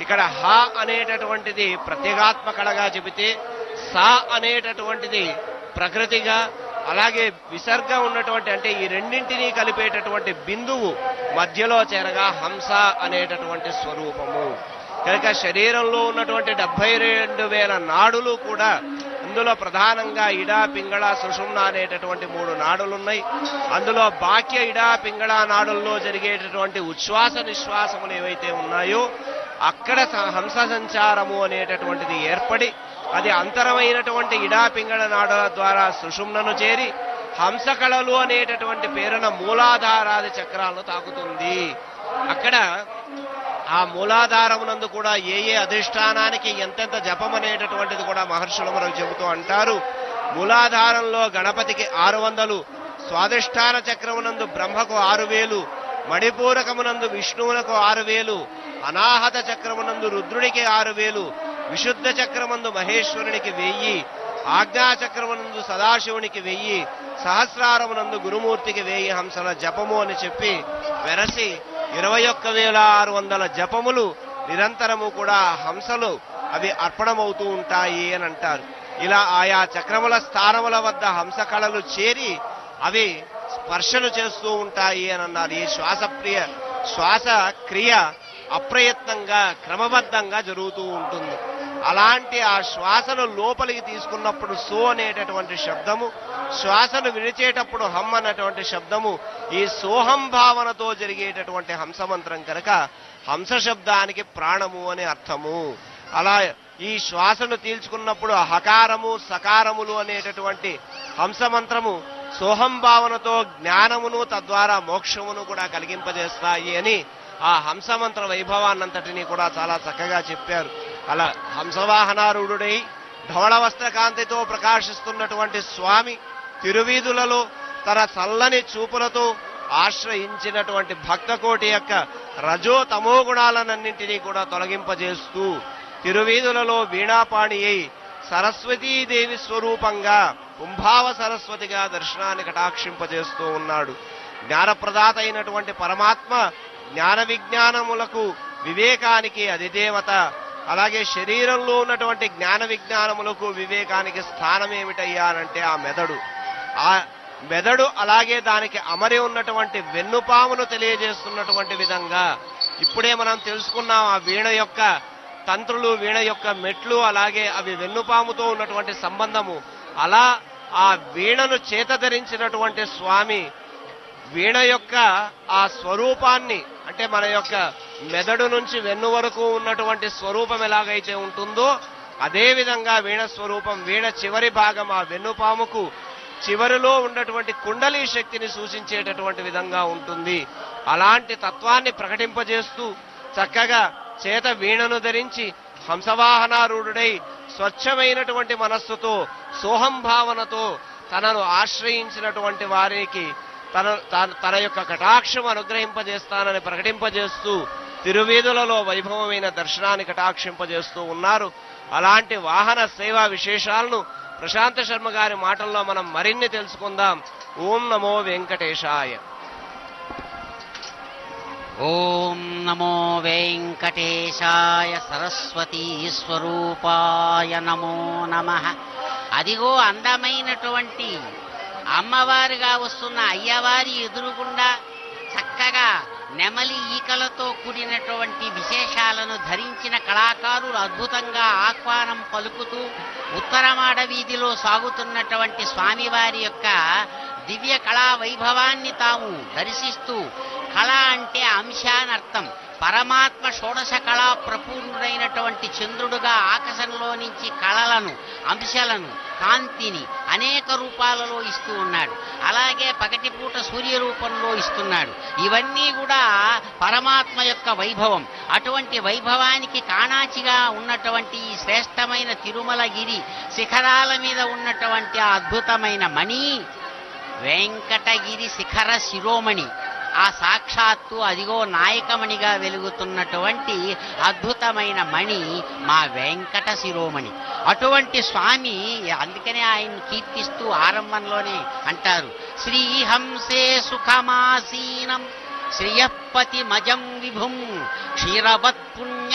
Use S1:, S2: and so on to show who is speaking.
S1: ఇక్కడ హ అనేటటువంటిది ప్రత్యేగాత్మ కళగా చెబితే సా అనేటటువంటిది ప్రకృతిగా అలాగే విసర్గ ఉన్నటువంటి అంటే ఈ రెండింటినీ కలిపేటటువంటి బిందువు మధ్యలో చేరగా హంస అనేటటువంటి స్వరూపము కనుక శరీరంలో ఉన్నటువంటి డెబ్బై రెండు వేల నాడులు కూడా అందులో ప్రధానంగా ఇడా పింగళ సుషుమ్న అనేటటువంటి మూడు నాడులు ఉన్నాయి అందులో బాక్య ఇడా పింగళ నాడుల్లో జరిగేటటువంటి ఉచ్ఛ్వాస నిశ్వాసములు ఏవైతే ఉన్నాయో అక్కడ స- హంస సంచారము అనేటటువంటిది ఏర్పడి అది అంతరమైనటువంటి ఇడా పింగళ నాడుల ద్వారా సుషుమ్నను చేరి హంసకళలు అనేటటువంటి పేరున మూలాధారాది చక్రాలను తాకుతుంది అక్కడ ఆ మూలాధారమునందు కూడా ఏ ఏ అధిష్టానానికి ఎంతెంత జపం అనేటటువంటిది కూడా మహర్షులు మనకు చెబుతూ అంటారు మూలాధారంలో గణపతికి ఆరు వందలు స్వాధిష్టాన చక్రమునందు బ్రహ్మకు ఆరు వేలు మణిపూరకమునందు విష్ణువునకు ఆరు వేలు అనాహత చక్రమునందు రుద్రుడికి ఆరు వేలు విశుద్ధ చక్రమందు మహేశ్వరునికి వెయ్యి ఆజ్ఞా చక్రమునందు సదాశివునికి వెయ్యి సహస్రారమునందు గురుమూర్తికి వెయ్యి హంసల జపము అని చెప్పి వెరసి ఇరవై ఒక్క వేల ఆరు వందల జపములు నిరంతరము కూడా హంసలు అవి అర్పణమవుతూ ఉంటాయి అని అంటారు ఇలా ఆయా చక్రముల స్థానముల వద్ద హంస కళలు చేరి అవి స్పర్శలు చేస్తూ ఉంటాయి అని అన్నారు ఈ శ్వాసప్రియ శ్వాస క్రియ అప్రయత్నంగా క్రమబద్ధంగా జరుగుతూ ఉంటుంది అలాంటి ఆ శ్వాసను లోపలికి తీసుకున్నప్పుడు సో అనేటటువంటి శబ్దము శ్వాసను విడిచేటప్పుడు హమ్ అన్నటువంటి శబ్దము ఈ సోహం భావనతో జరిగేటటువంటి హంస మంత్రం కనుక హంస శబ్దానికి ప్రాణము అని అర్థము అలా ఈ శ్వాసను తీల్చుకున్నప్పుడు హకారము సకారములు అనేటటువంటి హంస మంత్రము సోహం భావనతో జ్ఞానమును తద్వారా మోక్షమును కూడా కలిగింపజేస్తాయి అని ఆ హంస మంత్ర వైభవాన్నంతటినీ కూడా చాలా చక్కగా చెప్పారు అలా హంసవాహనారూఢుడై ధవళ వస్త్రకాంతితో ప్రకాశిస్తున్నటువంటి స్వామి తిరువీధులలో తన చల్లని చూపులతో ఆశ్రయించినటువంటి భక్తకోటి యొక్క రజో తమో గుణాలనన్నింటినీ కూడా తొలగింపజేస్తూ తిరువీధులలో వీణాపాణి అయి సరస్వతీదేవి స్వరూపంగా కుంభావ సరస్వతిగా దర్శనాన్ని కటాక్షింపజేస్తూ ఉన్నాడు జ్ఞానప్రదాత అయినటువంటి పరమాత్మ జ్ఞాన విజ్ఞానములకు వివేకానికి అధిదేవత అలాగే శరీరంలో ఉన్నటువంటి జ్ఞాన విజ్ఞానములకు వివేకానికి స్థానం ఏమిటయ్యా అనంటే ఆ మెదడు ఆ మెదడు అలాగే దానికి అమరి ఉన్నటువంటి వెన్నుపామును తెలియజేస్తున్నటువంటి విధంగా ఇప్పుడే మనం తెలుసుకున్నాం ఆ వీణ యొక్క తంత్రులు వీణ యొక్క మెట్లు అలాగే అవి వెన్నుపాముతో ఉన్నటువంటి సంబంధము అలా ఆ వీణను చేత ధరించినటువంటి స్వామి వీణ యొక్క ఆ స్వరూపాన్ని అంటే మన యొక్క మెదడు నుంచి వెన్ను వరకు ఉన్నటువంటి స్వరూపం ఎలాగైతే ఉంటుందో అదే విధంగా వీణ స్వరూపం వీణ చివరి భాగం ఆ వెన్నుపాముకు చివరిలో ఉన్నటువంటి కుండలి శక్తిని సూచించేటటువంటి విధంగా ఉంటుంది అలాంటి తత్వాన్ని ప్రకటింపజేస్తూ చక్కగా చేత వీణను ధరించి హంసవాహనారూఢుడై స్వచ్ఛమైనటువంటి మనస్సుతో సోహం భావనతో తనను ఆశ్రయించినటువంటి వారికి తన తన- తన యొక్క కటాక్షం అనుగ్రహింపజేస్తానని ప్రకటింపజేస్తూ తిరువీధులలో వైభవమైన దర్శనాన్ని కటాక్షింపజేస్తూ ఉన్నారు అలాంటి వాహన సేవా విశేషాలను ప్రశాంత శర్మ గారి మాటల్లో మనం మరిన్ని తెలుసుకుందాం ఓం నమో వెంకటేశాయ
S2: ఓం నమో వెంకటేశాయ సరస్వతీ స్వరూపాయ నమో నమ అదిగో అందమైనటువంటి అమ్మవారుగా వస్తున్న అయ్యవారి ఎదురుగుండా చక్కగా నెమలి ఈకలతో కూడినటువంటి విశేషాలను ధరించిన కళాకారులు అద్భుతంగా ఆహ్వానం పలుకుతూ ఉత్తరమాడ వీధిలో సాగుతున్నటువంటి స్వామివారి యొక్క దివ్య కళా వైభవాన్ని తాము దర్శిస్తూ కళ అంటే అంశ అని అర్థం పరమాత్మ షోడశ కళా ప్రపూర్ణుడైనటువంటి చంద్రుడుగా ఆకాశంలో నుంచి కళలను అంశాలను కాంతిని అనేక రూపాలలో ఇస్తూ ఉన్నాడు అలాగే పగటిపూట సూర్య రూపంలో ఇస్తున్నాడు ఇవన్నీ కూడా పరమాత్మ యొక్క వైభవం అటువంటి వైభవానికి కాణాచిగా ఉన్నటువంటి ఈ శ్రేష్టమైన తిరుమలగిరి శిఖరాల మీద ఉన్నటువంటి ఆ అద్భుతమైన మణి వెంకటగిరి శిఖర శిరోమణి ఆ సాక్షాత్తు అదిగో నాయకమణిగా వెలుగుతున్నటువంటి అద్భుతమైన మణి మా వెంకట శిరోమణి అటువంటి స్వామి అందుకనే ఆయన కీర్తిస్తూ ఆరంభంలోనే అంటారు శ్రీహంసే సుఖమాసీనం శ్రియపతి మజం విభుం క్షీరవత్ పుణ్య